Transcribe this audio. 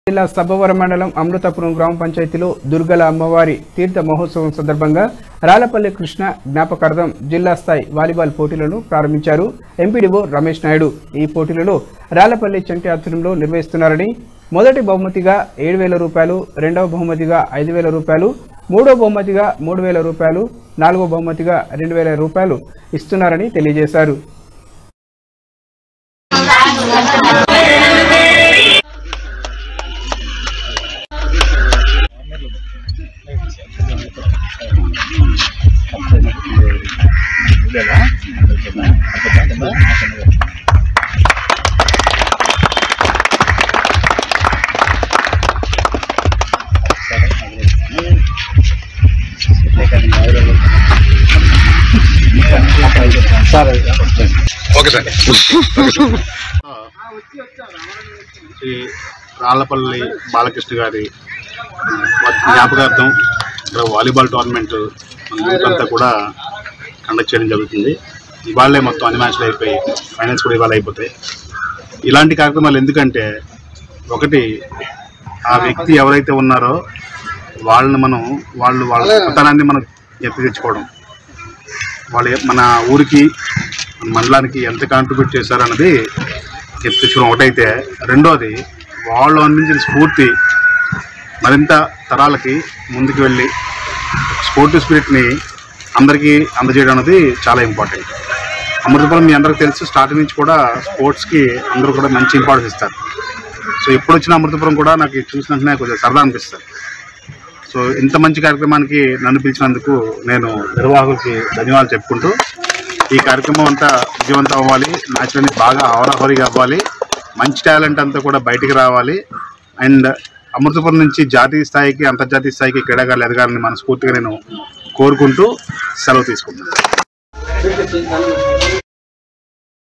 జిల్లా సబ్బవరం మండలం అమృతపురం గ్రామ పంచాయతీలో దుర్గల అమ్మవారి తీర్థ మహోత్సవం సందర్భంగా రాలపల్లి కృష్ణ జ్ఞాపకార్థం జిల్లా స్థాయి వాలీబాల్ పోటీలను ప్రారంభించారు ఎంపీడీఓ రమేష్ నాయుడు ఈ పోటీలలో రాలపల్లి చంటి ఆధ్వర్యంలో నిర్వహిస్తున్నారని మొదటి బహుమతిగా ఏడు వేల రూపాయలు రెండవ బహుమతిగా ఐదు వేల రూపాయలు మూడో బహుమతిగా మూడు వేల రూపాయలు నాలుగో బహుమతిగా రెండు వేల రూపాయలు ఇస్తున్నారని తెలియజేశారు శ్రీ రాళ్లపల్లి బాలకృష్ణ గారి జ్ఞాపకార్థం ఇక్కడ వాలీబాల్ టోర్నమెంట్ మన యూత్ అంతా కూడా కండక్ట్ చేయడం జరుగుతుంది ఇవాళే మొత్తం అన్ని మ్యాచ్లు అయిపోయి ఫైనల్స్ కూడా ఇవాళ అయిపోతాయి ఇలాంటి కార్యక్రమాలు ఎందుకంటే ఒకటి ఆ వ్యక్తి ఎవరైతే ఉన్నారో వాళ్ళని మనం వాళ్ళు వాళ్ళ గొప్పతనాన్ని మనం ఎత్తి తెచ్చుకోవడం వాళ్ళు మన ఊరికి మన మండలానికి ఎంత కాంట్రిబ్యూట్ చేశారన్నది ఎత్తి తెచ్చుకోవడం ఒకటైతే రెండోది వాళ్ళు అందించిన స్ఫూర్తి మరింత తరాలకి ముందుకు వెళ్ళి స్పోర్టివ్ స్పిరిట్ని అందరికీ అందజేయడం అనేది చాలా ఇంపార్టెంట్ అమృతపురం మీ అందరికీ తెలుసు స్టార్టింగ్ నుంచి కూడా స్పోర్ట్స్కి అందరూ కూడా మంచి ఇంపార్టెన్స్ ఇస్తారు సో ఎప్పుడు వచ్చిన అమృతపురం కూడా నాకు చూసిన వెంటనే కొంచెం సరదా అనిపిస్తుంది సో ఇంత మంచి కార్యక్రమానికి నన్ను పిలిచినందుకు నేను నిర్వాహకులకి ధన్యవాదాలు చెప్పుకుంటూ ఈ కార్యక్రమం అంతా విజయవంతం అవ్వాలి మ్యాచ్ అనేది బాగా హోరాహోరీగా అవ్వాలి మంచి టాలెంట్ అంతా కూడా బయటికి రావాలి అండ్ అమృతపురం నుంచి జాతీయ స్థాయికి అంతర్జాతీయ స్థాయికి క్రీడాకారులు ఎదగాలని మనస్ఫూర్తిగా నేను కోరుకుంటూ సెలవు తీసుకుంటున్నాను